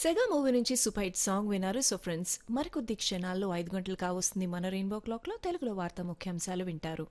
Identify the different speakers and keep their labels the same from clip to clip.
Speaker 1: సెగా movie నుంచి super hit song విన్నారు so friends మరికొద్ది క్షణాల్లో ఐదు గంటలు కావస్తుంది మన రెయిన్బో క్లాక్ లో తెలుగులో వార్తా ముఖ్యాంశాలు వింటారు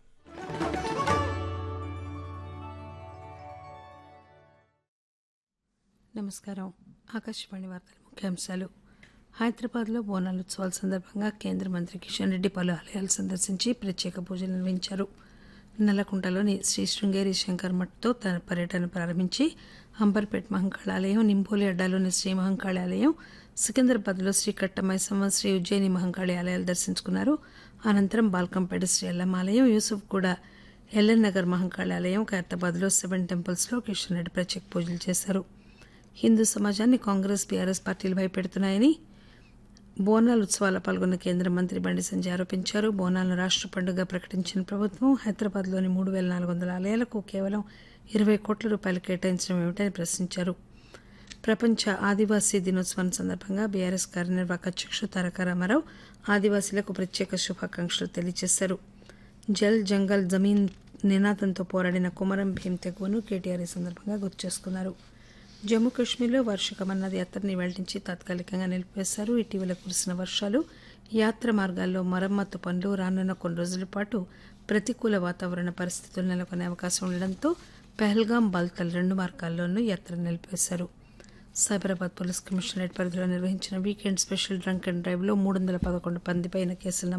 Speaker 2: నమస్కారం ఆకాశవాణి వార్తల ముఖ్యాంశాలు హైదరాబాద్లో బోనాల ఉత్సవాల సందర్భంగా కేంద్ర మంత్రి కిషన్ రెడ్డి పలు ఆలయాలు సందర్శించి ప్రత్యేక పూజలు నిర్వహించారు నల్లకుంటలోని శ్రీ శృంగేరి శంకర్ మఠ్తో తన పర్యటన ప్రారంభించి అంబర్పేట్ మహంకాళ ఆలయం నింబోలి అడ్డాలోని శ్రీ మహంకాళి ఆలయం సికింద్రాబాద్లో శ్రీ కట్టమైసమ్మ శ్రీ ఉజ్జయిని మహంకాళి ఆలయాలు దర్శించుకున్నారు అనంతరం బాల్కంపేట శ్రీ ఎల్లమ్మ ఆలయం యూసుఫ్ కూడా ఎల్ఎన్ నగర్ మహంకాళి ఆలయం ఖైరతాబాద్లో సెవెన్ టెంపుల్స్లో కిషన్ రెడ్డి ప్రత్యేక పూజలు చేశారు హిందూ సమాజాన్ని కాంగ్రెస్ బీఆర్ఎస్ పార్టీలు భయపెడుతున్నాయని బోనాల ఉత్సవాల పాల్గొన్న కేంద్ర మంత్రి బండి సంజయ్ ఆరోపించారు బోనాలను రాష్ట్ర పండుగ ప్రకటించిన ప్రభుత్వం హైదరాబాద్లోని మూడు వేల నాలుగు వందల ఆలయాలకు కేవలం ఇరవై కోట్ల రూపాయలు కేటాయించడం ఏమిటని ప్రశ్నించారు ప్రపంచ ఆదివాసీ దినోత్సవం సందర్భంగా బీఆర్ఎస్ కార్యనిర్వాహక అధ్యక్షుడు తారక రామారావు ఆదివాసీలకు ప్రత్యేక శుభాకాంక్షలు తెలియజేశారు జల్ జంగల్ జమీన్ నినాదంతో పోరాడిన కుమరం భీం తెగువను కేటీఆర్ ఈ సందర్భంగా గుర్తు చేసుకున్నారు జమ్మూ కాశ్మీర్లో వార్షిక మన్నాథ్ యాత్రని వెళ్లించి తాత్కాలికంగా నిలిపివేశారు ఇటీవల కురిసిన వర్షాలు యాత్ర మార్గాల్లో మరమ్మతు పనులు రానున్న కొన్ని రోజుల పాటు ప్రతికూల వాతావరణ పరిస్థితులు నెలకొనే అవకాశం ఉండడంతో పెహల్గాం బాల్తల్ రెండు మార్గాల్లోనూ యాత్ర నిలిపివేశారు సైబరాబాద్ పోలీస్ కమిషనరేట్ పరిధిలో నిర్వహించిన వీకెండ్ స్పెషల్ డ్రంక్ అండ్ డ్రైవ్లో మూడు వందల పదకొండు మందిపైన కేసులు